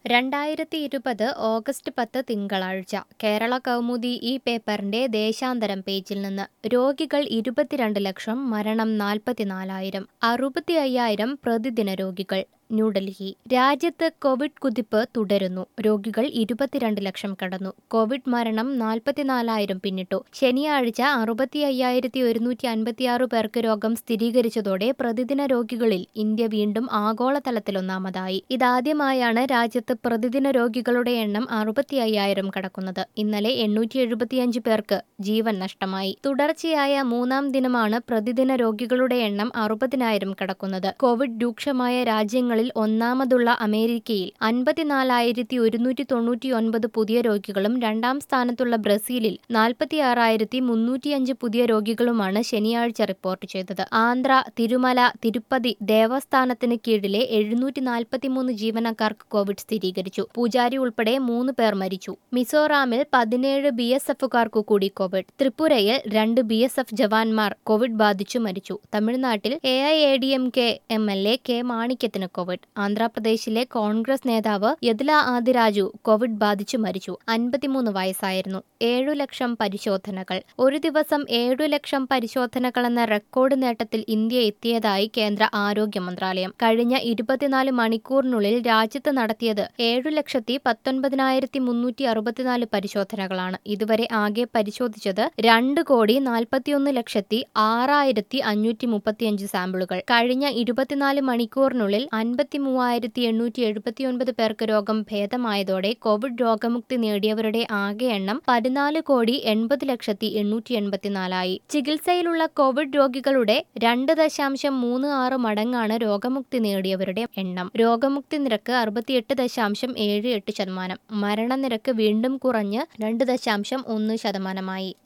രണ്ടായിരത്തി ഇരുപത് ഓഗസ്റ്റ് പത്ത് തിങ്കളാഴ്ച കേരള കൗമുദി ഈ പേപ്പറിന്റെ ദേശാന്തരം പേജിൽ നിന്ന് രോഗികൾ ഇരുപത്തിരണ്ട് ലക്ഷം മരണം നാൽപ്പത്തിനാലായിരം അറുപത്തി അയ്യായിരം പ്രതിദിന രോഗികൾ ന്യൂഡൽഹി രാജ്യത്ത് കോവിഡ് കുതിപ്പ് തുടരുന്നു രോഗികൾ ഇരുപത്തിരണ്ട് ലക്ഷം കടന്നു കോവിഡ് മരണം നാൽപ്പത്തിനാലായിരം പിന്നിട്ടു ശനിയാഴ്ച അറുപത്തി അയ്യായിരത്തി ഒരുന്നൂറ്റി അൻപത്തിയാറ് പേർക്ക് രോഗം സ്ഥിരീകരിച്ചതോടെ പ്രതിദിന രോഗികളിൽ ഇന്ത്യ വീണ്ടും ആഗോളതലത്തിൽ ഒന്നാമതായി ഇതാദ്യമായാണ് രാജ്യത്ത് പ്രതിദിന രോഗികളുടെ എണ്ണം അറുപത്തി അയ്യായിരം കടക്കുന്നത് ഇന്നലെ എണ്ണൂറ്റി എഴുപത്തിയഞ്ച് പേർക്ക് ജീവൻ നഷ്ടമായി തുടർച്ചയായ മൂന്നാം ദിനമാണ് പ്രതിദിന രോഗികളുടെ എണ്ണം അറുപതിനായിരം കടക്കുന്നത് കോവിഡ് രൂക്ഷമായ രാജ്യങ്ങളിൽ ഒന്നാമതുള്ള അമേരിക്കയിൽ അൻപത്തിനാലായിരത്തി ഒരുന്നൂറ്റി തൊണ്ണൂറ്റി ഒൻപത് പുതിയ രോഗികളും രണ്ടാം സ്ഥാനത്തുള്ള ബ്രസീലിൽ നാൽപ്പത്തിയാറായിരത്തി മുന്നൂറ്റിയഞ്ച് പുതിയ രോഗികളുമാണ് ശനിയാഴ്ച റിപ്പോർട്ട് ചെയ്തത് ആന്ധ്ര തിരുമല തിരുപ്പതി ദേവസ്ഥാനത്തിന് കീഴിലെ എഴുന്നൂറ്റി നാൽപ്പത്തിമൂന്ന് ജീവനക്കാർക്ക് കോവിഡ് സ്ഥിരീകരിച്ചു പൂജാരി ഉൾപ്പെടെ മൂന്ന് പേർ മരിച്ചു മിസോറാമിൽ പതിനേഴ് ബി എസ് എഫുകാർക്കു കൂടി കോവിഡ് ത്രിപുരയിൽ രണ്ട് ബി എസ് എഫ് ജവാന്മാർ കോവിഡ് ബാധിച്ചു മരിച്ചു തമിഴ്നാട്ടിൽ A I A D M K M L A K മാണിക്യത്തിന് കോവിഡ് ആന്ധ്രാപ്രദേശിലെ കോൺഗ്രസ് നേതാവ് യദുല ആദിരാജു കോവിഡ് ബാധിച്ചു മരിച്ചു അൻപത്തിമൂന്ന് വയസ്സായിരുന്നു ഏഴു ലക്ഷം പരിശോധനകൾ ഒരു ദിവസം ഏഴു ലക്ഷം പരിശോധനകൾ എന്ന റെക്കോർഡ് നേട്ടത്തിൽ ഇന്ത്യ എത്തിയതായി കേന്ദ്ര ആരോഗ്യ മന്ത്രാലയം കഴിഞ്ഞ ഇരുപത്തിനാല് മണിക്കൂറിനുള്ളിൽ രാജ്യത്ത് നടത്തിയത് ഏഴു ലക്ഷത്തി പത്തൊൻപതിനായിരത്തി മുന്നൂറ്റി അറുപത്തിനാല് പരിശോധനകളാണ് ഇതുവരെ ആകെ പരിശോധിച്ചത് രണ്ട് കോടി നാൽപ്പത്തിയൊന്ന് ലക്ഷത്തി ആറായിരത്തി അഞ്ഞൂറ്റി മുപ്പത്തിയഞ്ച് സാമ്പിളുകൾ കഴിഞ്ഞ ഇരുപത്തിനാല് മണിക്കൂറിനുള്ളിൽ അൻപത്തി മൂവായിരത്തി എണ്ണൂറ്റി എഴുപത്തിയൊൻപത് പേർക്ക് രോഗം ഭേദമായതോടെ കോവിഡ് രോഗമുക്തി നേടിയവരുടെ ആകെ എണ്ണം പതിനാല് കോടി എൺപത് ലക്ഷത്തി എണ്ണൂറ്റി എൺപത്തിനാലായി ചികിത്സയിലുള്ള കോവിഡ് രോഗികളുടെ രണ്ട് ദശാംശം മൂന്ന് ആറ് മടങ്ങാണ് രോഗമുക്തി നേടിയവരുടെ എണ്ണം രോഗമുക്തി നിരക്ക് അറുപത്തിയെട്ട് ദശാംശം ഏഴ് എട്ട് ശതമാനം മരണനിരക്ക് വീണ്ടും കുറഞ്ഞ് രണ്ട് ദശാംശം ഒന്ന് ശതമാനമായി